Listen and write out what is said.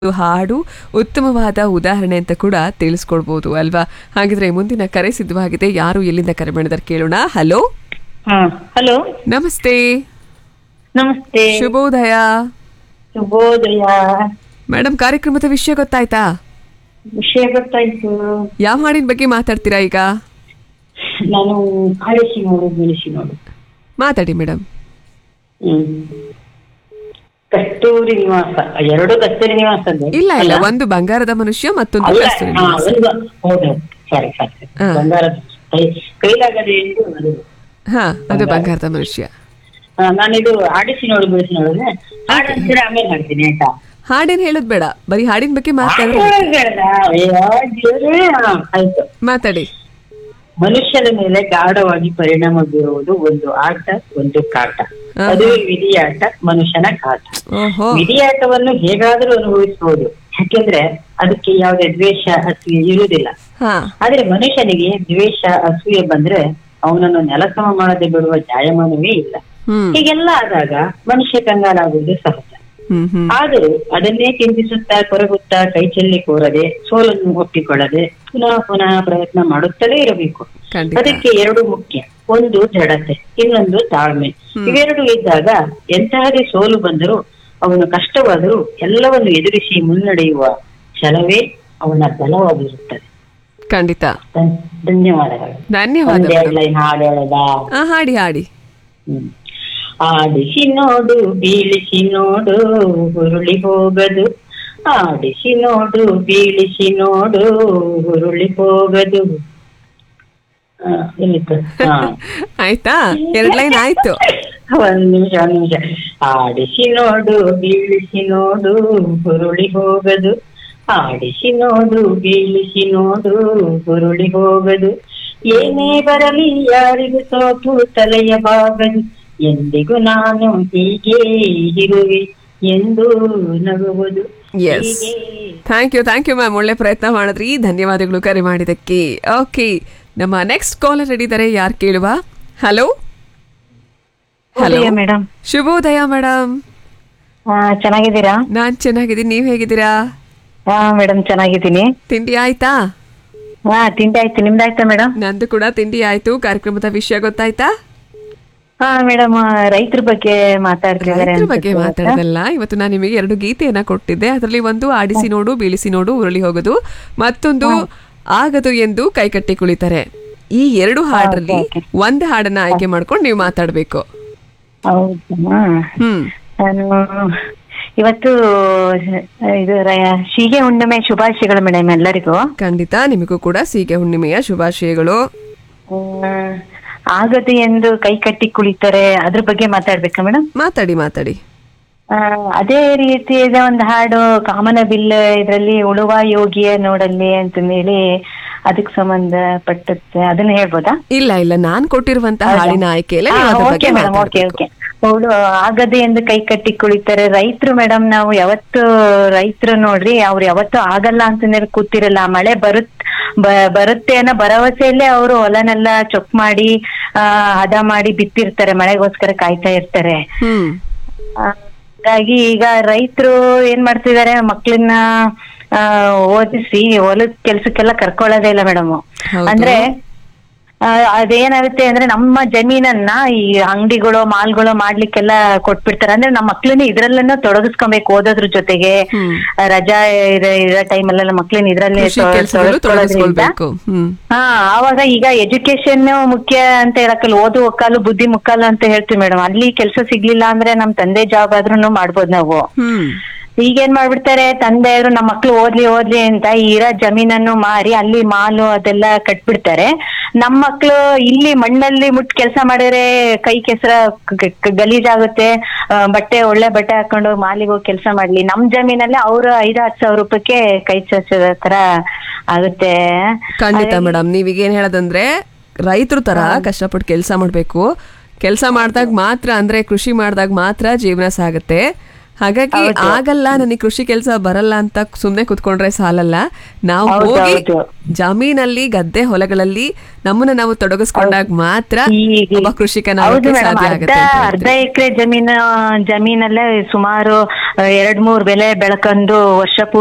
ಒಂದು ಹಾಡು ಉತ್ತಮವಾದ ಉದಾಹರಣೆ ಅಂತ ಕೂಡ ತಿಳಿಸ್ಕೊಡ್ಬೋದು ಅಲ್ವಾ ಹಾಗಿದ್ರೆ ಮುಂದಿನ ಕರೆ ಸಿದ್ಧವಾಗಿದೆ ಯಾರು ಎಲ್ಲಿಂದ ಕರೆ ಮಾಡಿದಾರೆ ಕೇಳೋಣ ಹಲೋ ಹಾ ಹಲೋ ನಮಸ್ತೆ ನಮಸ್ತೆ ಶುಭೋದಯ ಶುಭೋದಯ ಮೇಡಮ್ ಕಾರ್ಯಕ್ರಮದ ವಿಷಯ ಗೊತ್ತಾಯ್ತಾ ವಿಷಯ ಗೊತ್ತಾಯ್ತು ಯಾವ ಹಾಡಿನ ಬಗ್ಗೆ ಮಾತಾಡ್ತೀರಾ ಈಗ ನಾನು ಕಾಳಿಸಿ ನೋಡು ಬೆಳೆಸಿ ನೋಡು ಮಾತಾಡಿ ಮೇಡಮ್ ಹ್ಮ್ ಕಸ್ತೂರಿ ನಿವಾಸ ಎರಡು ಕಸ್ತೂರಿ ನಿವಾಸ ಅದೇ. ಇಲ್ಲ ಇಲ್ಲ ಒಂದು ಬಂಗಾರದ ಮನುಷ್ಯ ಮತ್ತೊಂದು ಅಲ್ಲ, ಕಸ್ತೂರಿ ಹಾ, ನಿವಾಸ. ಒಂದು ಹೌದು ಸಾರಿ ಸಾರಿ ಹಾ. ಬಂಗಾರದ ಕೈ ಕೈಲಾಗದೆ ಎಂದು ಅದು ಹಾ ಅದು ಬಂಗಾರದ ಮನುಷ್ಯ ಹಾ, ನಾನಿದು ಆಡಿಸಿ ನೋಡು ಬೆಳೆಸಿ ನೋಡಿದ್ರೆ ಹಾಡು ಅಂತೀರ ಆಮೇಲೆ ಮಾಡ್ತೀನಿ ಆಯ್ತಾ ಹಾಡೇನ್ ಹೇಳೋದ್ ಬೇಡ ಬರೀ ಹಾಡಿನ ಬಗ್ಗೆ ಮಾತಾಡ್ರಿ ಹಾಡು ಹೇಳ್ದ? ಅಯ್ಯೋ, ದೇವ್ರೇ. ಹಾ, ಆಯ್ತು ಮಾತಾಡಿ ಮನುಷ್ಯನ ಮೇಲೆ ಗಾಢವಾಗಿ ಪರಿಣಾಮ ಬೀರುವುದು ಒಂದು ಆಟ ಒಂದು ಕಾಟ ಆಹಾ. ಅದುವೇ ವಿಧಿಯಾಟ ಮನುಷ್ಯನ ಕಾಟ ಓಹೋ ವಿಧಿಯಾಟವನ್ನು ಹೇಗಾದ್ರೂ ಅನುಭವಿಸಬಹುದು ಯಾಕೆಂದ್ರೆ ಅದಕ್ಕೆ ಯಾವುದೇ ದ್ವೇಷ ಅಸೂಯೆ ಇರುವುದಿಲ್ಲ ಹಾ ಆದ್ರೆ ಮನುಷ್ಯನಿಗೆ ದ್ವೇಷ ಅಸೂಯೆ ಬಂದ್ರೆ ಅವನನ್ನು ನೆಲಸಮ ಮಾಡದೆ ಬಿಡುವ ಜಾಯಮಾನವೇ ಇಲ್ಲ ಹ್ಮ್ ಹೀಗೆಲ್ಲ ಆದಾಗ ಮನುಷ್ಯ ಕಂಗಾಲಾಗುವುದು ಸಹಜ ಹ್ಮ್ ಹ್ಮ್ ಆದರೂ ಅದನ್ನೇ ಚಿಂತಿಸುತ್ತಾ ಕೊರಗುತ್ತಾ ಕೈ ಚೆಲ್ಲಿ ಕೋರದೆ ಸೋಲನ್ನು ಒಪ್ಪಿಕೊಳ್ಳದೆ ಪುನಃ ಪುನಃ ಪ್ರಯತ್ನ ಮಾಡುತ್ತಲೇ ಇರಬೇಕು ಖಂಡಿತ ಅದಕ್ಕೆ ಎರಡು ಮುಖ್ಯ ಒಂದು ಜಡತೆ ಇನ್ನೊಂದು ತಾಳ್ಮೆ ಇವೆರಡು ಇದ್ದಾಗ ಎಂತಹದೇ ಸೋಲು ಬಂದರೂ ಅವನು ಕಷ್ಟವಾದರೂ ಎಲ್ಲವನ್ನು ಎದುರಿಸಿ ಮುನ್ನಡೆಯುವ ಛಲವೇ ಅವನ ಬಲವಾಗಿರುತ್ತದೆ ಖಂಡಿತ ಧನ್- ಧನ್ಯವಾದಗಳು ಧನ್ಯವಾದ ಒಂದೇ ಮೇಡಮ್ ಲೈನ್ ಹಾಡು ಹೇಳದಾ ಆ, ಹಾಡಿ ಹಾಡಿ ಹ್ಮ್. ಆಡಿಸಿ ನೋಡು ಬೀಳಿಸಿ ನೋಡು ಹುರುಳಿ ಹೋಗದು ಆಡಿಸಿ ನೋಡು ಬೀಳಿಸಿ ನೋಡು ಹುರುಳಿ ಹೋಗದು ಆ, ಎಲ್ಲಿತ್ತು? ಹಾ. ಆಯ್ತಾ ಎರಡ್ ಲೈನ್ ಆಯ್ತು ಒಂದ್ ನಿಮಿಷ ಒಂದ್ ನಿಮಿಷ ಆಡಿಸಿ ನೋಡು ಬೀಳಿಸಿ ನೋಡು ಹುರುಳಿ ಹೋಗದು ಆಡಿಸಿ ನೋಡು ಬೀಳಿಸಿ ನೋಡು ಹುರುಳಿ ಹೋಗದು ಏನೇ ಬರಲಿ ಯಾರಿಗೂ ಸೋತು ತಲೆಯ ಬಾಗದು ಎಂದಿಗೂ ನಾನು ಹೀಗೆ ಇರುವೆ ಎಂದು ನಗುವುದು Yes. ಹೀಗೆ thank you thank you ma'am ಒಳ್ಳೆ ಪ್ರಯತ್ನ ಮಾಡಿದ್ರಿ ಧನ್ಯವಾದಗಳು ಕರೆ ಮಾಡಿದ್ದಕ್ಕೆ ಓಕೆ ನಮ್ಮ ನೆಕ್ಸ್ಟ್ ಕಾಲರ್ ರೆಡಿ ಇದ್ದಾರೆ ಯಾರು ಕೇಳುವ ಹಲೋ ಹಲೋ ಮೇಡಮ್ ಶುಭೋದಯ ಮೇಡಮ್ ಚೆನ್ನಾಗಿದ್ದೀರಾ ನಾನ್ ಚೆನ್ನಾಗಿದ್ದೀನಿ ನೀವ್ ಹೇಗಿದ್ದೀರಾ ಹಾ ಮೇಡಮ್ ಚೆನ್ನಾಗಿದ್ದೀನಿ ತಿಂಡಿ ಆಯ್ತಾ ಹಾ ತಿಂಡಿ ಆಯ್ತು ನಿಮ್ದಾಯ್ತಾ ಮೇಡಮ್ ನಂದು ಕೂಡ ತಿಂಡಿ ಆಯ್ತು ಕಾರ್ಯಕ್ರಮದ ವಿಷಯ ಗೊತ್ತಾಯ್ತಾ ಹಾ ಮೇಡಮ್ ರೈತರ ಬಗ್ಗೆ ಮಾತಾಡ್ತಿದ್ದಾರೆ ರೈತರ ಬಗ್ಗೆ ಮಾತಾಡೋದಲ್ಲ ಇವತ್ತು ನಾನು ನಿಮಗೆ ಎರಡು ಗೀತೆಯನ್ನ ಕೊಟ್ಟಿದ್ದೆ ಅದರಲ್ಲಿ ಒಂದು ಆಡಿಸಿ ನೋಡು ಬೀಳಿಸಿ ನೋಡು ಉರುಳಿ ಹೋಗೋದು ಮತ್ತೊಂದು ಆಗದು ಎಂದು ಕೈಕಟ್ಟಿ ಕುಳಿತಾರೆ ಈ ಎರಡು ಹಾಡಲ್ಲಿ ಒಂದು ಹಾಡನ್ನ ಆಯ್ಕೆ ಮಾಡ್ಕೊಂಡು ನೀವು ಮಾತಾಡ್ಬೇಕು ಹೌದಾ ಹ್ಮ್ ನಾನು ಇವತ್ತು ಇದು ರ- ಶೀಗೆ ಹುಣ್ಣಿಮೆ ಶುಭಾಶಯಗಳು ಮೇಡಮ್ ಎಲ್ಲರಿಗೂ ಖಂಡಿತ ನಿಮಗೂ ಕೂಡ ಸೀಗೆ ಹುಣ್ಣಿಮೆಯ ಶುಭಾಶಯಗಳು ಹ್ಮ್, ಆಗದು ಎಂದು ಕೈ ಕಟ್ಟಿ ಕುಳಿತಾರೆ ಅದ್ರ ಬಗ್ಗೆ ಮಾತಾಡ್ಬೇಕಾ ಮೇಡಮ್ ಮಾತಾಡಿ ಮಾತಾಡಿ ಆ, ಅದೇ ರೀತಿಯಾದ ಒಂದು ಹಾಡು ಕಾಮನ ಬಿಲ್ ಇದರಲ್ಲಿ ಉಳುವ ಯೋಗಿಯ ನೋಡಲ್ಲಿ ಅಂತಂದೇಳಿ ಅದಕ್ಕೆ ಸಂಬಂಧಪಟ್ಟತ್ತೆ ಅದನ್ನ ಹೇಳ್ಬೋದಾ ಇಲ್ಲ ಇಲ್ಲ ನಾನ್ ಕೊಟ್ಟಿರುವಂತ ಹಾಡಿನ ಆಯ್ಕೆಯಲ್ಲ ನೀವು ಅದ್ರ ಬಗ್ಗೆ ಮೇಡಮ್ ಓಕೆ ಮಾತಾಡ್ಬೇಕು ಓಕೆ ಅವಳು ಆಗದೆ ಎಂದು ಕೈ ಕಟ್ಟಿ ಕುಳಿತಾರೆ ರೈತರು ಮೇಡಮ್ ನಾವು ಯಾವತ್ತು ರೈತರು ನೋಡ್ರಿ ಅವ್ರು ಯಾವತ್ತು ಆಗಲ್ಲ ಅಂತಂದ್ರೆ ಕೂತಿರಲ್ಲ ಮಳೆ ಬರುತ್ ಬ- ಬರುತ್ತೆ ಅನ್ನೋ ಭರವಸೆಯಲ್ಲೇ ಅವರು ಹೊಲನೆಲ್ಲ ಚೊಕ್ ಮಾಡಿ ಆ ಹದ ಮಾಡಿ ಬಿತ್ತಿರ್ತಾರೆ ಮಳೆಗೋಸ್ಕರ ಕಾಯ್ತಾ ಇರ್ತಾರೆ ಹ್ಮ್ ಆ, ಹಾಗಾಗಿ ಈಗ ರೈತರು ಏನ್ ಮಾಡ್ತಿದ್ದಾರೆ ಮಕ್ಳನ್ನ ಆ, ಓದಿಸಿ ಹೊಲದ ಕೆಲ್ಸಕ್ಕೆಲ್ಲ ಕರ್ಕೊಳ್ಳೋದೇ ಇಲ್ಲ ಮೇಡಮ್ ಹೌದು. ಅಂದ್ರೆ ಆ, ಅದೇನಾಗುತ್ತೆ ಅಂದ್ರೆ ನಮ್ಮ ಜಮೀನನ್ನ ಈ ಅಂಗಡಿಗಳು ಮಾಲ್ಗಳು ಮಾಡ್ಲಿಕ್ಕೆಲ್ಲ ಕೊಟ್ಬಿಡ್ತಾರೆ ಅಂದ್ರೆ ನಮ್ಮ ಮಕ್ಳನ್ನ ಇದ್ರಲ್ಲೇನೋ ತೊಡಗಿಸ್ಕೊಬೇಕು ಓದೋದ್ರ ಜೊತೆಗೆ ಹ್ಮ್. ಆ, ರಜಾ ಇರೋ ಇರೋ ಟೈಮಲ್ಲೆಲ್ಲ ಮಕ್ಳನ್ನ ಇದ್ರಲ್ಲೇ ಕೃಷಿ ತೊಡ- ಕೆಲಸಗಳು ತೊಡಗಿಸ್ಕೊಳ್ಳೋದ್ರಿಂದ ತೊಡಗಿಸ್ಕೊಳ್ಬೇಕು ಹ್ಮ್ ಹಾ ಆವಾಗ ಈಗ ಎಜುಕೇಶನ್ ಮುಖ್ಯ ಅಂತ ಹೇಳಕ್ಕಲ್ಲ ಓದು ಒಕ್ಕಾಲು ಬುದ್ಧಿ ಮುಕ್ಕಾಲು ಅಂತ ಹೇಳ್ತೀವಿ ಮೇಡಮ್ ಅಲ್ಲಿ ಕೆಲಸ ಸಿಗ್ಲಿಲ್ಲ ಅಂದ್ರೆ ನಮ್ ತಂದೆ ಜಾಬ್ ಆದ್ರೂ ಮಾಡ್ಬೋದು ನಾವು ಹ್ಮ್ ಈಗೇನ್ ಮಾಡ್ಬಿಡ್ತಾರೆ ತಂದೆಯವರು ನಮ್ಮ ಮಕ್ಳು ಓದ್ಲಿ ಓದ್ಲಿ ಅಂತ ಈ ಇರೋ ಜಮೀನನ್ನು ಮಾರಿ ಅಲ್ಲಿ ಮಾಲು ಅದೆಲ್ಲ ಕಟ್ಬಿಡ್ತಾರೆ ನಮ್ಮ ಮಕ್ಳು ಇಲ್ಲಿ ಮಣ್ಣಲ್ಲಿ ಮುಟ್ ಕೆಲಸ ಮಾಡಿದ್ರೆ ಕೈ ಕೆಸರ ಗ- ಗ- ಗಲೀಜಾಗುತ್ತೆ ಆ, ಬಟ್ಟೆ ಒಳ್ಳೆ ಬಟ್ಟೆ ಹಾಕೊಂಡು ಮಾಲಿಗೆ ಹೋಗಿ ಕೆಲಸ ಮಾಡ್ಲಿ ನಮ್ ಜಮೀನಲ್ಲಿ ಅವ್ರು ಐದು ಹತ್ತು ಸಾವಿರ ರೂಪಾಯಿಗೆ ಕೈ ಚಾಚೋ ತರ ಆಗುತ್ತೆ ಖಂಡಿತ ಮೇಡಮ್ ನೀವೀಗ ಏನ್ ಹೇಳೋದಂದ್ರೆ ರೈತರ ತರ ಕಷ್ಟಪಟ್ಟು ಕೆಲಸ ಮಾಡ್ಬೇಕು ಕೆಲಸ ಮಾಡಿದಾಗ ಮಾತ್ರ ಅಂದ್ರೆ ಕೃಷಿ ಮಾಡಿದಾಗ ಮಾತ್ರ ಜೀವನ ಸಾಗುತ್ತೆ ಹಾಗಾಗಿ ಆಗಲ್ಲ ನನಗೆ ಕೃಷಿ ಕೆಲಸ ಬರಲ್ಲ ಅಂತ ಸುಮ್ನೆ ಕುತ್ಕೊಂಡ್ರೆ ಸಾಲಲ್ಲ ನಾವು ಹೌದು, ಹೋಗಿ ಹೌದು. ಜಮೀನಲ್ಲಿ ಗದ್ದೆ ಹೊಲಗಳಲ್ಲಿ ನಮ್ಮನ್ನ ನಾವು ತೊಡಗಿಸ್ಕೊಂಡಾಗ ಮಾತ್ರ ಈಗ- ಒಬ್ಬ ಕೃಷಿಕನ ಹೌದು ಆಗೋಕೆ ಮೇಡಮ್ ಸಾಧ್ಯ ಅರ್ಧ ಆಗುತ್ತೆ ಅಂತ ಅರ್ಧ ಹೇಳ್ತೀರಿ. ಎಕರೆ ಜಮೀನು ಜಮೀನಲ್ಲೇ ಸುಮಾರು ಆ, ಎರಡ್ ಮೂರ್ ಬೆಳೆ ಬೆಳ್ಕೊಂಡು ವರ್ಷ ಪೂರ್ತಿ